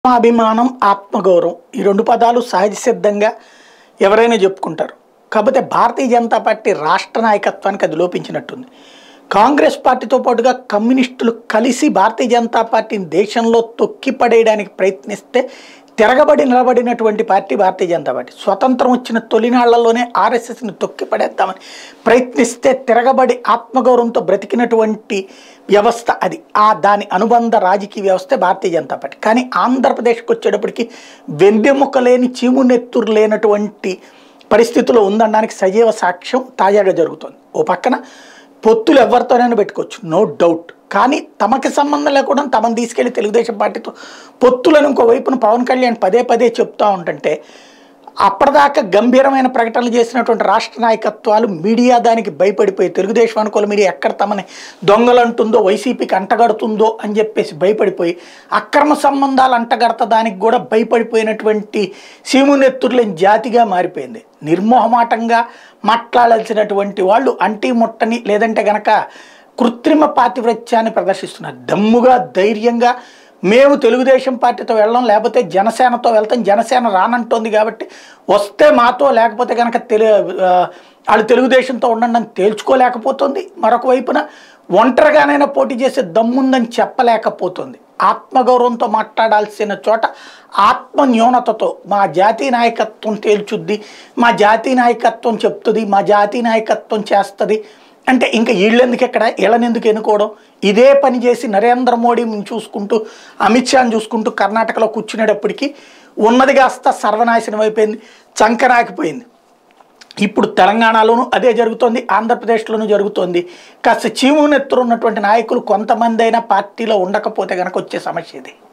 ఆత్మాభిమానం ఆత్మగౌరవం ఈ రెండు పదాలు సహజ సిద్ధంగా ఎవరైనా చెప్పుకుంటారు కాకపోతే భారతీయ జనతా పార్టీ రాష్ట్ర నాయకత్వానికి అది లోపించినట్టుంది కాంగ్రెస్ పార్టీతో పాటుగా కమ్యూనిస్టులు కలిసి భారతీయ జనతా పార్టీని దేశంలో తొక్కిపడేయడానికి ప్రయత్నిస్తే తిరగబడి నిలబడినటువంటి పార్టీ భారతీయ జనతా పార్టీ స్వతంత్రం వచ్చిన తొలినాళ్లలోనే ఆర్ఎస్ఎస్ని తొక్కిపడేద్దామని ప్రయత్నిస్తే తిరగబడి ఆత్మగౌరవంతో బ్రతికినటువంటి వ్యవస్థ అది ఆ దాని అనుబంధ రాజకీయ వ్యవస్థ భారతీయ జనతా పార్టీ కానీ ఆంధ్రప్రదేశ్కి వచ్చేటప్పటికి వెన్నెముక లేని చీము నెత్తురు లేనటువంటి పరిస్థితిలో ఉందనడానికి సజీవ సాక్ష్యం తాజాగా జరుగుతుంది ఓ పక్కన పొత్తులు ఎవరితోనైనా పెట్టుకోవచ్చు నో డౌట్ కానీ తమకి సంబంధం లేకుండా తమను తీసుకెళ్లి తెలుగుదేశం పార్టీతో పొత్తులను ఇంకోవైపున పవన్ కళ్యాణ్ పదే పదే చెప్తా ఉంటుంటే అప్పటిదాకా గంభీరమైన ప్రకటనలు చేసినటువంటి రాష్ట్ర నాయకత్వాలు మీడియా దానికి భయపడిపోయి తెలుగుదేశం అనుకూల మీడియా ఎక్కడ తమని దొంగలంటుందో వైసీపీకి అంటగడుతుందో అని చెప్పేసి భయపడిపోయి అక్రమ సంబంధాలు అంటగడతదానికి కూడా భయపడిపోయినటువంటి సీమునెత్తుర్లేని జాతిగా మారిపోయింది నిర్మోహమాటంగా మాట్లాడాల్సినటువంటి వాళ్ళు అంటి ముట్టని లేదంటే గనక కృత్రిమ పాతివ్రత్యాన్ని ప్రదర్శిస్తున్నారు దమ్ముగా ధైర్యంగా మేము తెలుగుదేశం పార్టీతో వెళ్ళడం లేకపోతే జనసేనతో వెళ్తాం జనసేన రానంటోంది కాబట్టి వస్తే మాతో లేకపోతే కనుక తెలు ఆ, వాళ్ళు తెలుగుదేశంతో ఉండండి అని తేల్చుకోలేకపోతుంది మరొక వైపున ఒంటరిగానైనా పోటీ చేసే దమ్ముందని చెప్పలేకపోతుంది ఆత్మగౌరవంతో మాట్లాడాల్సిన చోట ఆత్మ న్యూనతతో మా జాతీయ నాయకత్వం తేల్చుద్ది మా జాతీయ నాయకత్వం చెప్తుంది మా జాతీయ నాయకత్వం చేస్తుంది అంటే ఇంకా వీళ్ళెందుకు ఎక్కడ వీళ్ళనెందుకు ఎన్నుకోవడం ఇదే పని చేసి నరేంద్ర మోడీని చూసుకుంటూ అమిత్ షాని చూసుకుంటూ కర్ణాటకలో కూర్చునేటప్పటికి ఉన్నది కాస్త సర్వనాశనం అయిపోయింది చంకనాకిపోయింది ఇప్పుడు తెలంగాణలోనూ అదే జరుగుతోంది ఆంధ్రప్రదేశ్లోనూ జరుగుతోంది కాస్త చీము నెత్తురు ఉన్నటువంటి నాయకులు కొంతమంది అయినా పార్టీలో ఉండకపోతే కనుక వచ్చే సమస్య ఇది